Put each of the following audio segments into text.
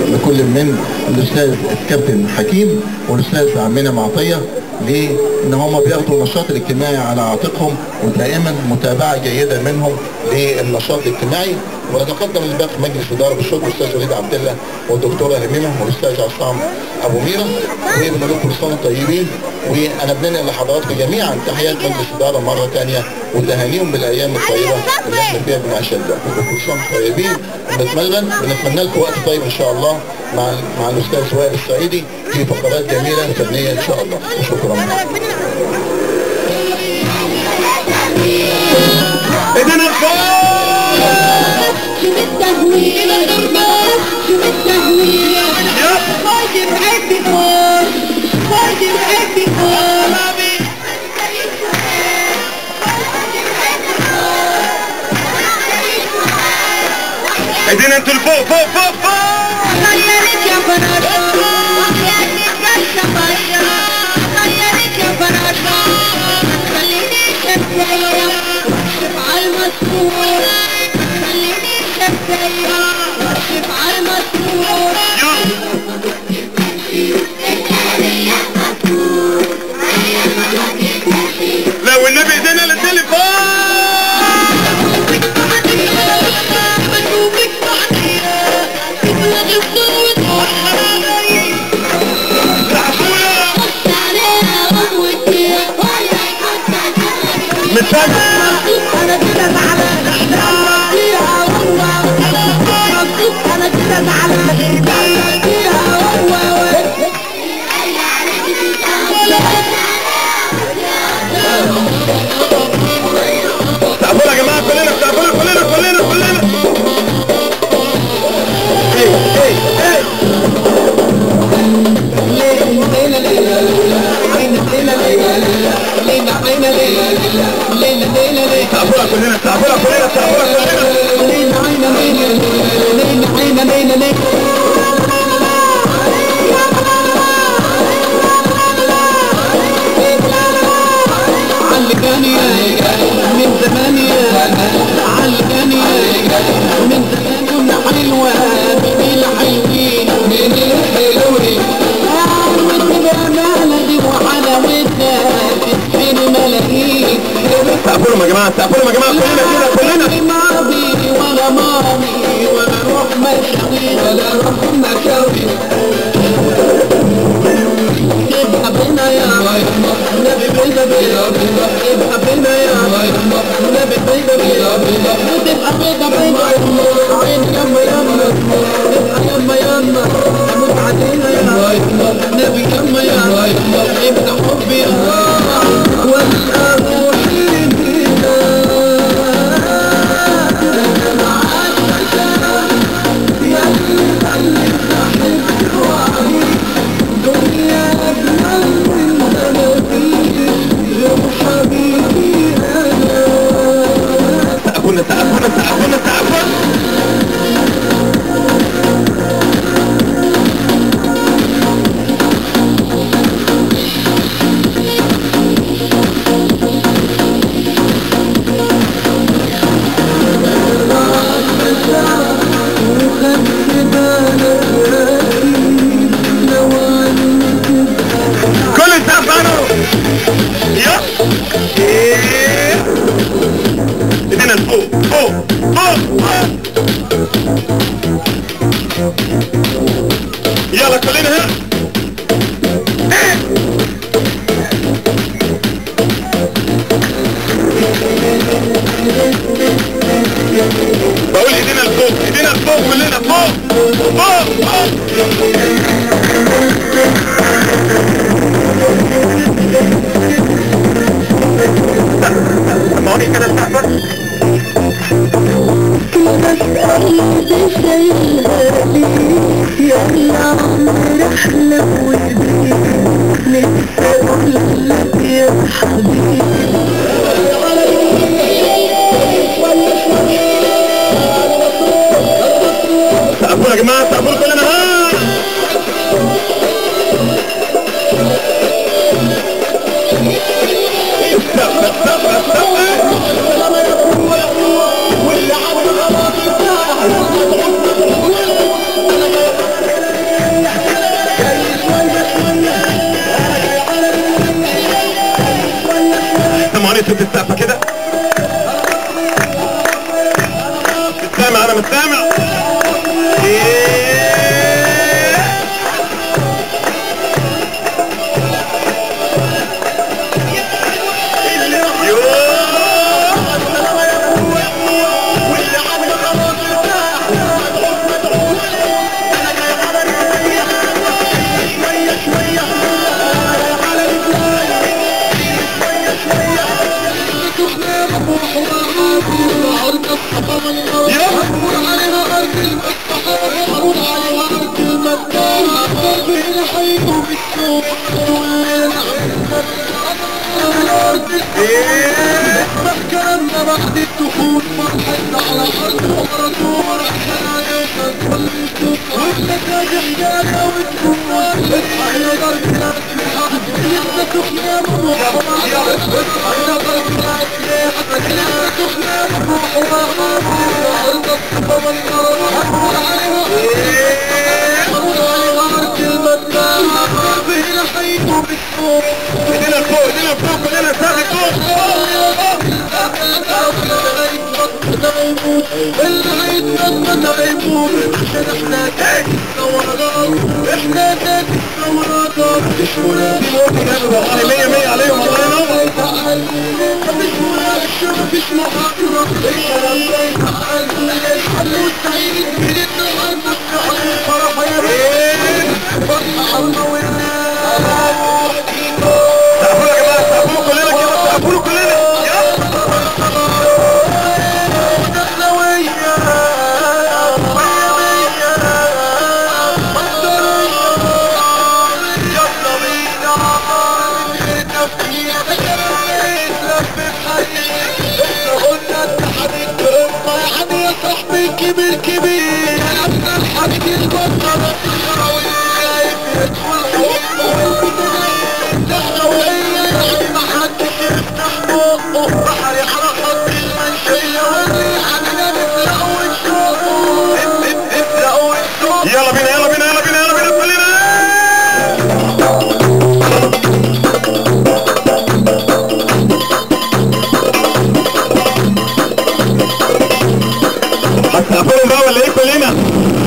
لكل من الاستاذ الكابتن حكيم والاستاذ عمنا معطيه لان هم بياخدوا النشاط الاجتماعي على عاتقهم ودائما متابعه جيده منهم للنشاط الاجتماعي ونتقدم لباقي مجلس اداره بالشكر الاستاذ وليد عبد الله والدكتوره هميمه والاستاذ عصام ابو ميره وبنقول لكم كل سنه طيبين وانا بننقل لحضراتكم جميعا تحيات مجلس اداره مره ثانيه وتهانيهم بالايام الطيبه اللي احنا فيها بنعيشها ده كل سنه طيبين ونتمنى بنتمنى لكم وقت طيب ان شاء الله مع مع الاستاذ وائل السعيدي في فقرات جميله فنيه ان شاء الله وشكرا اذن الفوق شو التهويل شو التهويل خاطر عندي فوق خاطر عندي فوق اذن انتوا الفوق فوق فوق فوق خيالك يا فراشة خيالك يا شفاشة خيالك يا فراشة خليني شفاية واشف على المسرور خليني شفاية واشف على المسرور لا والنبي ايدينا للتليفون انا كده زعلان فيها والله انا كده زعلان فيها والله تعبوا يا جماعه كلنا تعبوا كلنا كلنا كلنا ايه ايه ايه تعبوا كلنا تعبوا كلنا تعبوا كلنا علقاني من زمان علقاني من زمان كنا حلوة من الحلوين من الحلوين وتبقى دي وحلاوتها تسحر ملايين تعبوا يا جماعه تعبوا يا جماعه كلنا كده كلنا ماضي ولا ماضي ولا روح مشاوي ولا روح مشاوي ابقى بينا يا نبي بينا بينا ابقى بينا يا نبي بينا بينا وتبقى بينا بينا عين يما يما تبقى يما يما اموت علينا يا نبي يما يا ابقى حبي واشقى روحي تعبونا تعبونا تعبونا تعبونا كل السقف عنه يا ايه ايدينا لفوق فوق فوق فوق يلا كلنا هنا إيه. بقول ايدينا لفوق ايدينا لفوق كلنا فوق فوق فوق سمعوني كده السقف يلا عمري احلم وجديد نفسي اقول لك يا حبيبي سقفوا يا جماعه سقفوا كلنا ها صوت السقف كده مش سامع انا مش سامع إيه. كلامنا بعد الدخول فرحتنا على ارض ورسول واحنا تاجحنا وتكون احنا ضربنا لسه سخنا بروح احنا ضربنا لسه سخنا بروح ارض الصفا والنار حمر عليها حمر عليها ارض المدار فينا حيث بالسوق ايدينا لفوق ايدينا لفوق كلنا ساعد فوق العيد نظمة عيبوب عشان احنا تاج الثورات احنا تاج الثورات مش والله مية مية عليهم الله ينور مش مناقشة مفيش محاضرة الكلام ده يتعال الحل والسعيد من النهار مفتوح الفرح يا بيه فرحة الله والناس سقفوا يا جماعة سقفوا كلنا كده سقفوا كلنا يلا كبير كبير يا ابن الحق البطل الشراوية يدخل حب الدخلوية يعني ما حدش يفتح بقه بحري على خط المنشية والريح علينا نبدأ ونشوف نبدأ ونشوف يلا بينا يلا بينا يلا بينا يلا بينا كلنا هتسقفوا بقى ولا ايه كلنا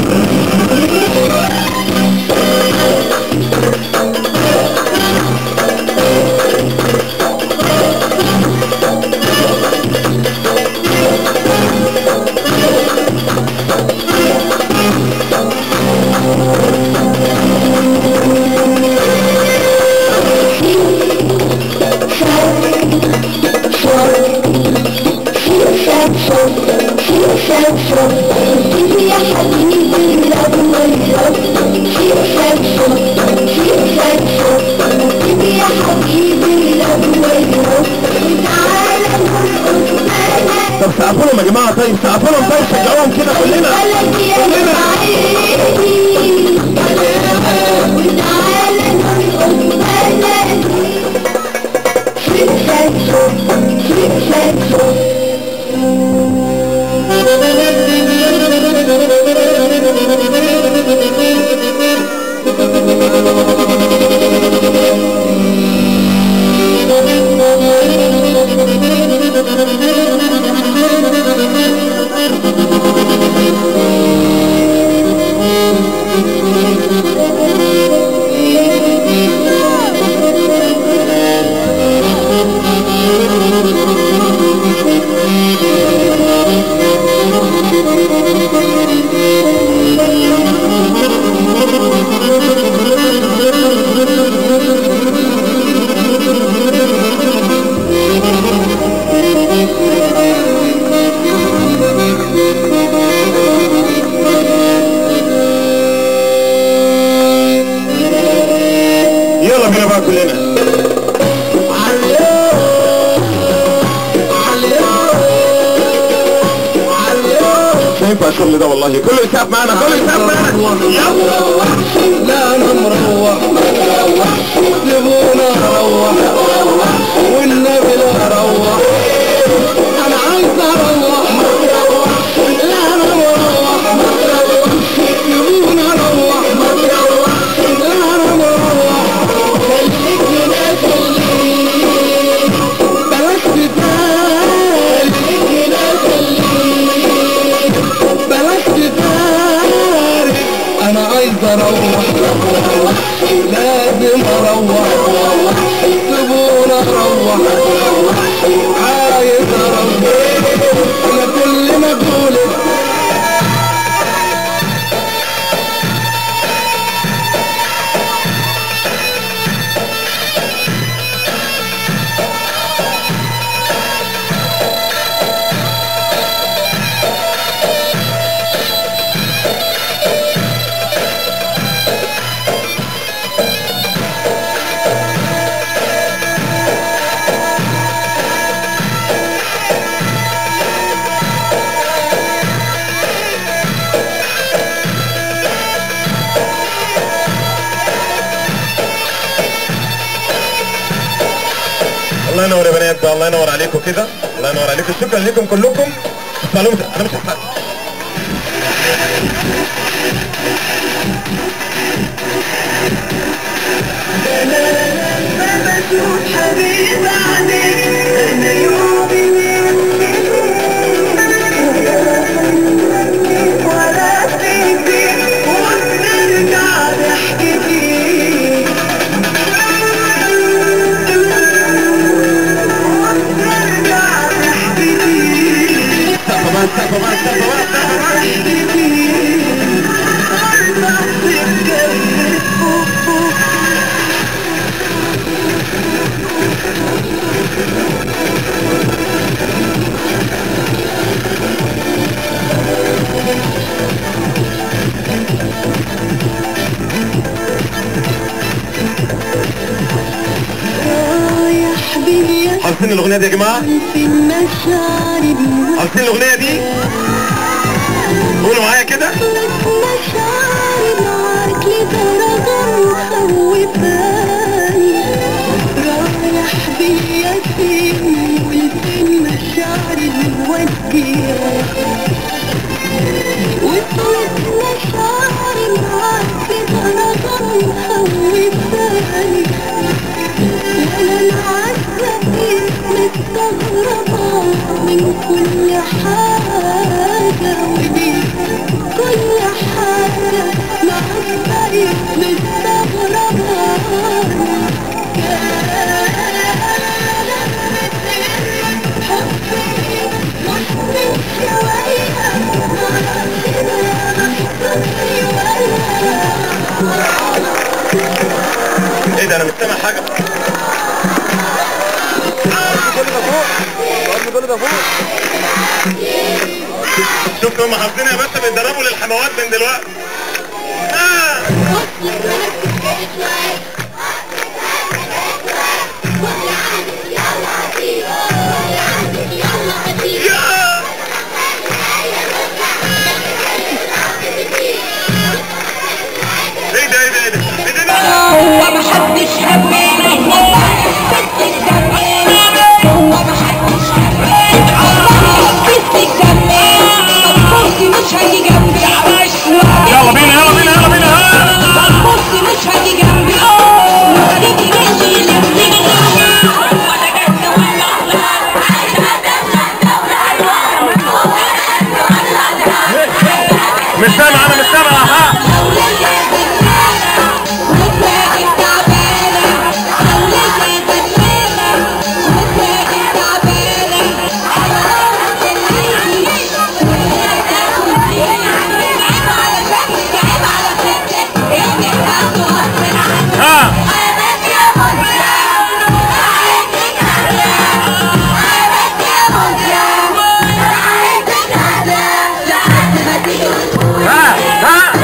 طب سقفوا لهم يا جماعة طيب سقفوا لهم طيب شجعوهم كده كلنا يلا بينا بقى كلنا مش هينفع الشغل ده والله كله يسقف معانا كله يسقف معانا يلا لا انا مروح سيبونا اروح والنبي لا اروح انا عايز اروح لا انا مروح سيبونا اروح لا انا مروح خليك ناس بلاش الله ينور يا بنات بقى الله ينور عليكم كده الله ينور عليكم شكرا لكم كلكم اسمعوا انا مش هسمع حبيب عليك انا يومي ولا تيجي وترجع تحكي وترجع تحكي سقفة بقى سقفة بقى سقفة بقى سقفة بقى يا حبيبي يا حافظين الاغنية دي يا جماعة في المشاعر الوقت حافظين الاغنية دي قولوا معايا كده مشاعر معاك لدرجة مخوفاني رايح بيا فين والفين مشاعر الودية وصلت مشاعر معاك لدرجة مخوفاني وانا العزة مستغربة من كل حاجة ودي كل حاجة معاك بقيت مستغربة حبي مش من شوية ايه ده انا مش سامع حاجة شوف هم حافظين يا باشا بيتدربوا للحموات من دلوقتي آه. يا ايه ده ايه ده ايه ده ايه ده, إيه ده؟ هو محدش حبيني ستك سميني هو محدش حبيني ستك سميني بصي مش هيجي جنبي يلا بينا يلا بينا يلا بينا بصي مش هيجي جنبي وخليكي جنبي لمسيني وانا جد ولا مش سامع انا مش سامع ها ها ها ها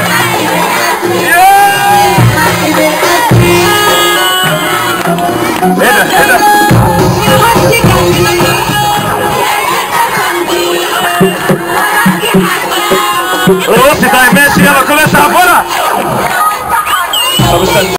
ايه ده ايه ده رقصي طيب ماشي يلا كلها سقفونا طب استنى